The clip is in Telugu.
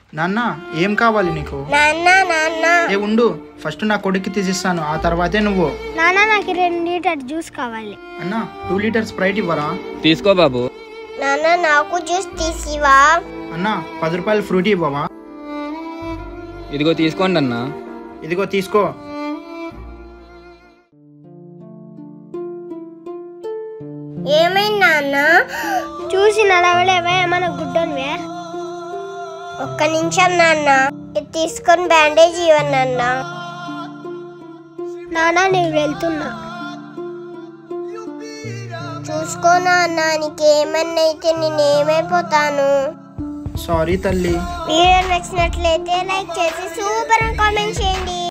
నాన్న ఏం కావాలి నీకు నాన్న నాన్న ఏ ఉండు ఫస్ట్ నా కొడుక్కి తీసిస్తాను ఆ తర్వాతే నువ్వు నాన్న నాకు రెండు లీటర్ జ్యూస్ కావాలి అన్న టూ లీటర్స్ స్ప్రైట్ ఇవ్వరా తీసుకో బాబు నాన్న నాకు జ్యూస్ తీసివా అన్న పది రూపాయలు ఫ్రూటీ ఇవ్వవా ఇదిగో తీసుకోండి అన్న ఇదిగో తీసుకో ఏమైంది నాన్న చూసి నడవలేవా ఏమైనా గుడ్డనివే ఒక్క నిమిషం నాన్న ఇది తీసుకొని బ్యాండేజ్ ఇవ్వండి నాన్న నాన్న నేను వెళ్తున్నా చూసుకో నాన్న నీకేమన్నా అయితే నేను ఏమైపోతాను సారీ తల్లి వీడియో నచ్చినట్లయితే లైక్ చేసి సూపర్ కామెంట్ చేయండి